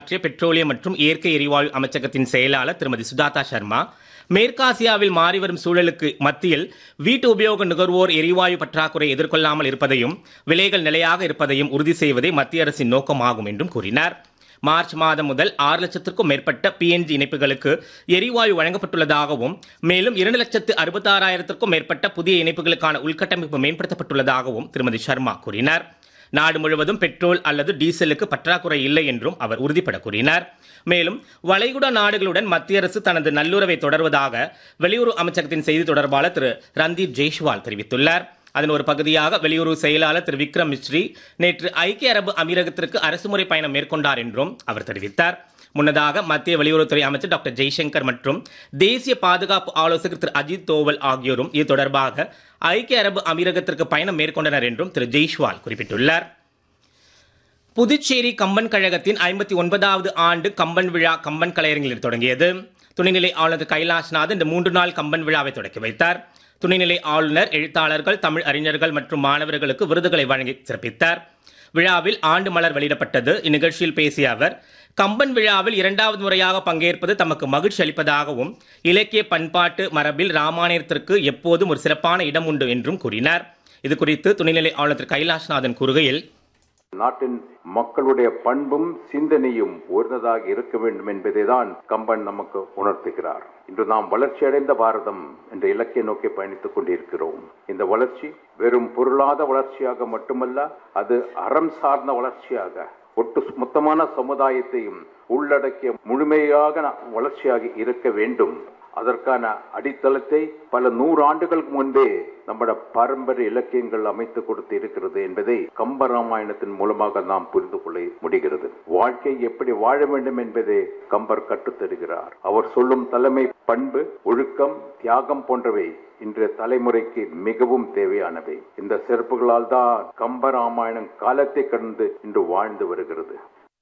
மத்திய பெட்ரோலியம் மற்றும் இயற்கை எரிவாயு அமைச்சகத்தின் செயலாளர் திருமதி சுஜாதா சர்மா மேற்காசியாவில் மாறிவரும் சூழலுக்கு மத்தியில் வீட்டு உபயோக நுகர்வோர் எரிவாயு பற்றாக்குறை எதிர்கொள்ளாமல் இருப்பதையும் விலைகள் நிலையாக இருப்பதையும் உறுதி செய்வதே மத்திய அரசின் நோக்கமாகும் என்றும் கூறினார் மார்ச் மாதம் முதல் ஆறு லட்சத்திற்கும் மேற்பட்ட பிஎன்ஜி இணைப்புகளுக்கு எரிவாயு வழங்கப்பட்டுள்ளதாகவும் மேலும் இரண்டு லட்சத்து அறுபத்தாறாயிரத்திற்கும் மேற்பட்ட புதிய இணைப்புகளுக்கான உள்கட்டமைப்பு மேம்படுத்தப்பட்டுள்ளதாகவும் திருமதி சர்மா கூறினார் நாடு முழுவதும் பெட்ரோல் அல்லது டீசலுக்கு பற்றாக்குறை இல்லை என்றும் அவர் உறுதிபட கூறினார் மேலும் வளைகுடா நாடுகளுடன் மத்திய அரசு தனது நல்லுறவை தொடர்வதாக வெளியுறவு அமைச்சகத்தின் செய்தி தொடர்பாளர் திரு ரந்தீப் ஜெய்ஷ்வால் தெரிவித்துள்ளார் அதன் ஒரு பகுதியாக வெளியுறவு செயலாளர் திரு விக்ரம் மிஸ்ரி நேற்று ஐக்கிய அரபு அமீரகத்திற்கு அரசுமுறை பயணம் மேற்கொண்டார் என்றும் அவர் தெரிவித்தார் முன்னதாக மத்திய வெளியுறவுத்துறை அமைச்சர் டாக்டர் ஜெய்சங்கர் மற்றும் தேசிய பாதுகாப்பு ஆலோசகர் திரு அஜித் தோவல் ஆகியோரும் இது தொடர்பாக ஐக்கிய அரபு அமீரகத்திற்கு பயணம் மேற்கொண்டனர் என்றும் திரு ஜெய்ஷ்வால் குறிப்பிட்டுள்ளார் புதுச்சேரி கம்பன் கழகத்தின் ஐம்பத்தி ஒன்பதாவது ஆண்டு கம்பன் விழா கம்பன் கலையரங்கில் தொடங்கியது துணைநிலை ஆளுநர் கைலாஷ்நாத் இந்த மூன்று நாள் கம்பன் விழாவை தொடக்கி வைத்தார் துணைநிலை ஆளுநர் எழுத்தாளர்கள் தமிழ் அறிஞர்கள் மற்றும் மாணவர்களுக்கு விருதுகளை வழங்கி சிறப்பித்தார் விழாவில் ஆண்டு மலர் வெளியிடப்பட்டது இந்நிகழ்ச்சியில் பேசிய அவர் கம்பன் விழாவில் இரண்டாவது முறையாக பங்கேற்பது தமக்கு மகிழ்ச்சி அளிப்பதாகவும் இலக்கிய பண்பாட்டு மரபில் ராமாயணத்திற்கு எப்போதும் ஒரு சிறப்பான இடம் உண்டு என்றும் கூறினார் இது குறித்து துணைநிலை ஆளுநர் கைலாஷ்நாதன் கூறுகையில் நாட்டின் மக்களுடைய பண்பும் சிந்தனையும் உயர்ந்ததாக இருக்க வேண்டும் என்பதை தான் கம்பன் நமக்கு உணர்த்துகிறார் இன்று நாம் வளர்ச்சியடைந்த பாரதம் என்ற இலக்கை நோக்கி பயணித்துக் கொண்டிருக்கிறோம் இந்த வளர்ச்சி வெறும் பொருளாத வளர்ச்சியாக மட்டுமல்ல அது அறம் சார்ந்த வளர்ச்சியாக ஒட்டு மொத்தமான சமுதாயத்தையும் உள்ளடக்கிய முழுமையாக வளர்ச்சியாக இருக்க வேண்டும் அதற்கான அடித்தளத்தை பல நூறு ஆண்டுகளுக்கு முன்பே நம்முடைய பாரம்பரிய இலக்கியங்கள் அமைத்து கொடுத்து இருக்கிறது என்பதை கம்ப ராமாயணத்தின் மூலமாக நாம் புரிந்து கொள்ள முடிகிறது வாழ்க்கை எப்படி வாழ வேண்டும் என்பதை கம்பர் கற்றுத்தருகிறார் அவர் சொல்லும் தலைமை பண்பு ஒழுக்கம் தியாகம் போன்றவை இன்றைய தலைமுறைக்கு மிகவும் தேவையானவை இந்த சிறப்புகளால் தான் கம்ப ராமாயணம் காலத்தை கடந்து இன்று வாழ்ந்து வருகிறது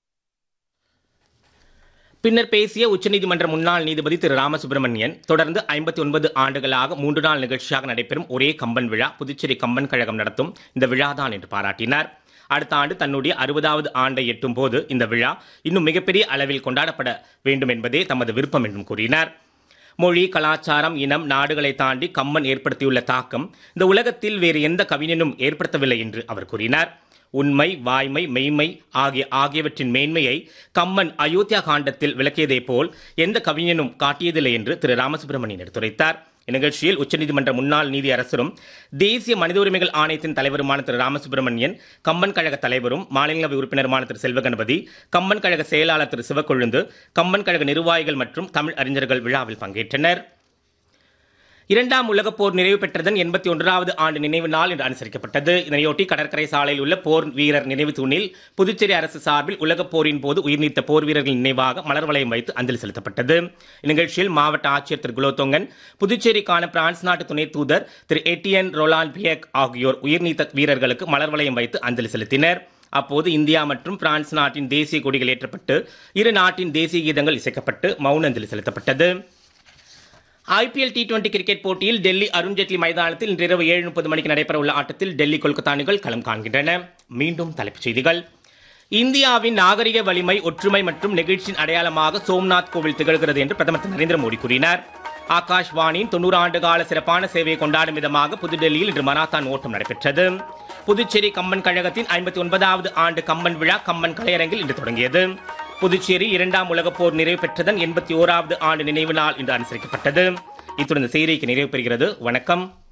பின்னர் பேசிய உச்சநீதிமன்ற முன்னாள் நீதிபதி திரு ராமசுப்பிரமணியன் தொடர்ந்து ஐம்பத்தி ஒன்பது ஆண்டுகளாக மூன்று நாள் நிகழ்ச்சியாக நடைபெறும் ஒரே கம்பன் விழா புதுச்சேரி கம்பன் கழகம் நடத்தும் இந்த விழாதான் என்று பாராட்டினார் அடுத்த ஆண்டு தன்னுடைய அறுபதாவது ஆண்டை எட்டும் போது இந்த விழா இன்னும் மிகப்பெரிய அளவில் கொண்டாடப்பட வேண்டும் என்பதே தமது விருப்பம் என்றும் கூறினார் மொழி கலாச்சாரம் இனம் நாடுகளை தாண்டி கம்மன் ஏற்படுத்தியுள்ள தாக்கம் இந்த உலகத்தில் வேறு எந்த கவிஞனும் ஏற்படுத்தவில்லை என்று அவர் கூறினார் உண்மை வாய்மை மெய்மை ஆகிய ஆகியவற்றின் மேன்மையை கம்மன் அயோத்தியா காண்டத்தில் விளக்கியதை போல் எந்த கவிஞனும் காட்டியதில்லை என்று திரு ராமசுப்பிரமணியன் எடுத்துரைத்தார் இந்நிகழ்ச்சியில் உச்சநீதிமன்ற முன்னாள் நீதி அரசரும் தேசிய மனித உரிமைகள் ஆணையத்தின் தலைவருமான திரு ராமசுப்பிரமணியன் கம்பன் கழக தலைவரும் மாநிலங்களவை உறுப்பினருமான திரு செல்வகணபதி கம்பன் கழக செயலாளர் திரு சிவக்கொழுந்து கம்பன் கழக நிர்வாகிகள் மற்றும் தமிழ் அறிஞர்கள் விழாவில் பங்கேற்றனர் இரண்டாம் உலகப் போர் நிறைவு பெற்றதன் எண்பத்தி ஒன்றாவது ஆண்டு நினைவு நாள் இன்று அனுசரிக்கப்பட்டது இதனையொட்டி கடற்கரை சாலையில் உள்ள போர் வீரர் நினைவு தூணில் புதுச்சேரி அரசு சார்பில் உலகப் போரின் போது உயிர்நீத்த போர் வீரர்களின் நினைவாக மலர் வளையம் வைத்து அஞ்சலி செலுத்தப்பட்டது இந்நிகழ்ச்சியில் மாவட்ட ஆட்சியர் திரு குலோத்தொங்கன் புதுச்சேரிக்கான பிரான்ஸ் நாட்டு துணை தூதர் திரு எட்டியன் ரோலான் பியக் ஆகியோர் உயிர்நீத்த வீரர்களுக்கு மலர் வளையம் வைத்து அஞ்சலி செலுத்தினர் அப்போது இந்தியா மற்றும் பிரான்ஸ் நாட்டின் தேசிய கொடிகள் ஏற்றப்பட்டு இரு நாட்டின் தேசிய கீதங்கள் இசைக்கப்பட்டு மௌன அஞ்சலி செலுத்தப்பட்டது ஐபிஎல் டி டுவெண்டி கிரிக்கெட் போட்டியில் டெல்லி அருண்ஜேட்லி மைதானத்தில் இன்று இரவு ஏழு முப்பது மணிக்கு நடைபெறவுள்ள ஆட்டத்தில் டெல்லி கொல்கத்தா அணிகள் களம் காண்கின்றன மீண்டும் தலைப்புச் செய்திகள் இந்தியாவின் நாகரிக வலிமை ஒற்றுமை மற்றும் நெகிழ்ச்சியின் அடையாளமாக சோம்நாத் கோவில் திகழ்கிறது என்று பிரதமர் திரு நரேந்திர மோடி கூறினார் ஆகாஷ்வாணியின் தொண்ணூறு ஆண்டு கால சிறப்பான சேவையை கொண்டாடும் விதமாக புதுடெல்லியில் இன்று மராத்தான் ஓட்டம் நடைபெற்றது புதுச்சேரி கம்பன் கழகத்தின் ஐம்பத்தி ஒன்பதாவது ஆண்டு கம்பன் விழா கம்பன் கலையரங்கில் இன்று தொடங்கியது புதுச்சேரி இரண்டாம் உலகப் போர் நிறைவு பெற்றதன் எண்பத்தி ஓராவது ஆண்டு நினைவு நாள் இன்று அனுசரிக்கப்பட்டது இத்துடன் இந்த செய்திக்கு நிறைவு பெறுகிறது வணக்கம்